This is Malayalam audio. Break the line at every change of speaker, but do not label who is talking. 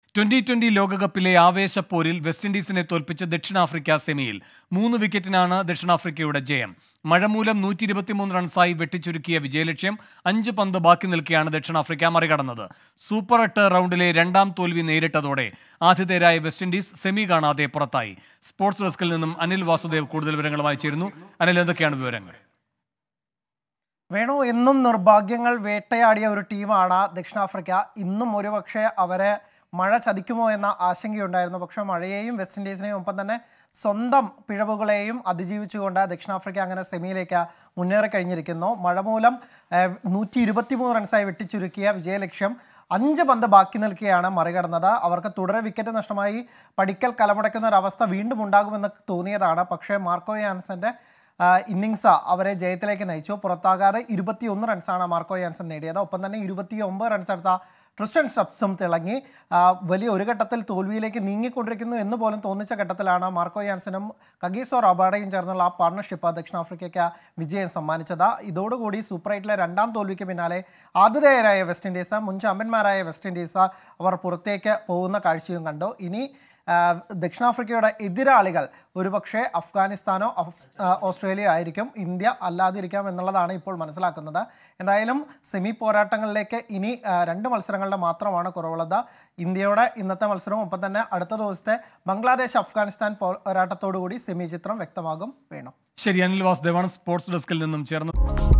ട്വന്റി ട്വന്റി ലോകകപ്പിലെ ആവേശപ്പോരിൽ വെസ്റ്റ് ഇൻഡീസിനെ തോൽപ്പിച്ച ദക്ഷിണാഫ്രിക്ക സെമിയിൽ മൂന്ന് വിക്കറ്റിനാണ് ദക്ഷിണാഫ്രിക്കയുടെ ജയം മഴ മൂലം നൂറ്റി ഇരുപത്തിമൂന്ന് റൺസായി വെട്ടിച്ചുരുക്കിയ വിജയലക്ഷ്യം അഞ്ച് പന്ത് ബാക്കി നിൽക്കെയാണ് ദക്ഷിണാഫ്രിക്ക മറികടന്നത് സൂപ്പർ എട്ട് റൗണ്ടിലെ രണ്ടാം തോൽവി നേരിട്ടതോടെ ആതിഥേയരായ വെസ്റ്റ് ഇൻഡീസ് സെമി കാണാതെ പുറത്തായി സ്പോർട്സ് ഡെസ്കിൽ നിന്നും അനിൽ വാസുദേവ് കൂടുതൽ വിവരങ്ങളുമായി ചേരുന്നു അനിൽ എന്തൊക്കെയാണ് വിവരങ്ങൾ
വേണു എന്നും നിർഭാഗ്യങ്ങൾ വേട്ടയാടിയ ഒരു ടീമാണ് ദക്ഷിണാഫ്രിക്ക ഇന്നും ഒരുപക്ഷെ അവരെ മഴ ചതിക്കുമോ എന്ന ആശങ്കയുണ്ടായിരുന്നു പക്ഷേ മഴയെയും വെസ്റ്റ് ഇൻഡീസിനെയും ഒപ്പം തന്നെ സ്വന്തം പിഴവുകളെയും അതിജീവിച്ചുകൊണ്ട് ദക്ഷിണാഫ്രിക്ക അങ്ങനെ സെമിയിലേക്ക് മുന്നേറി കഴിഞ്ഞിരിക്കുന്നു മഴ മൂലം നൂറ്റി ഇരുപത്തിമൂന്ന് റൺസായി വെട്ടിച്ചുരുക്കിയ വിജയലക്ഷ്യം അഞ്ച് പന്ത് ബാക്കി നിൽക്കുകയാണ് മറികടന്നത് അവർക്ക് തുടരെ വിക്കറ്റ് നഷ്ടമായി പടിക്കൽ കലമുടയ്ക്കുന്ന ഒരു അവസ്ഥ വീണ്ടും ഉണ്ടാകുമെന്ന് തോന്നിയതാണ് പക്ഷേ മാർക്കോ യാൻസന്റെ ഇന്നിങ്സ് അവരെ ജയത്തിലേക്ക് നയിച്ചു പുറത്താകാതെ ഇരുപത്തിയൊന്ന് റൺസാണ് മാർക്കോ യാൻസൺ നേടിയത് ഒപ്പം തന്നെ ഇരുപത്തി ഒമ്പത് റൺസ് എടുത്ത ട്രിസ്റ്റൻ സബ്സും തിളങ്ങി ആ, വലിയ ഒരു ഘട്ടത്തിൽ തോൽവിയിലേക്ക് നീങ്ങിക്കൊണ്ടിരിക്കുന്നു എന്ന് പോലും തോന്നിച്ച ഘട്ടത്തിലാണ് മാർക്കോ യാൻസനും കഗീസോ റബാഡയും ചേർന്നുള്ള ആ പാർട്ണർഷിപ്പ് ദക്ഷിണാഫ്രിക്കയ്ക്ക് വിജയം സമ്മാനിച്ചത് ഇതോടുകൂടി സൂപ്പർ എയ്റ്റിലെ രണ്ടാം തോൽവിക്ക് പിന്നാലെ ആതിഥേയരായ വെസ്റ്റ് ഇൻഡീസ് മുൻ ചാമ്പ്യന്മാരായ വെസ്റ്റ് ഇൻഡീസ് അവർ പുറത്തേക്ക് പോകുന്ന കാഴ്ചയും കണ്ടു ഇനി ആ, ദക്ഷിണാഫ്രിക്കയുടെ എതിരാളികൾ ഒരുപക്ഷെ അഫ്ഗാനിസ്ഥാനോ അഫ്- ആ, ഓസ്ട്രേലിയ ആയിരിക്കും ഇന്ത്യ അല്ലാതിരിക്കാം എന്നുള്ളതാണ് ഇപ്പോൾ മനസ്സിലാക്കുന്നത് എന്തായാലും സെമി പോരാട്ടങ്ങളിലേക്ക് ഇനി ആ, രണ്ട് മത്സരങ്ങളുടെ മാത്രമാണ് കുറവുള്ളത് ഇന്ത്യയുടെ ഇന്നത്തെ മത്സരവും ഒപ്പം തന്നെ അടുത്ത ദിവസത്തെ ബംഗ്ലാദേശ് അഫ്ഗാനിസ്ഥാൻ പോരാട്ടത്തോടുകൂടി സെമി ചിത്രം വ്യക്തമാകും വേണം
ശരി അനിൽ വാസുദേവാണ് സ്പോർട്സ് ഡെസ്കിൽ നിന്നും ചേർന്ന്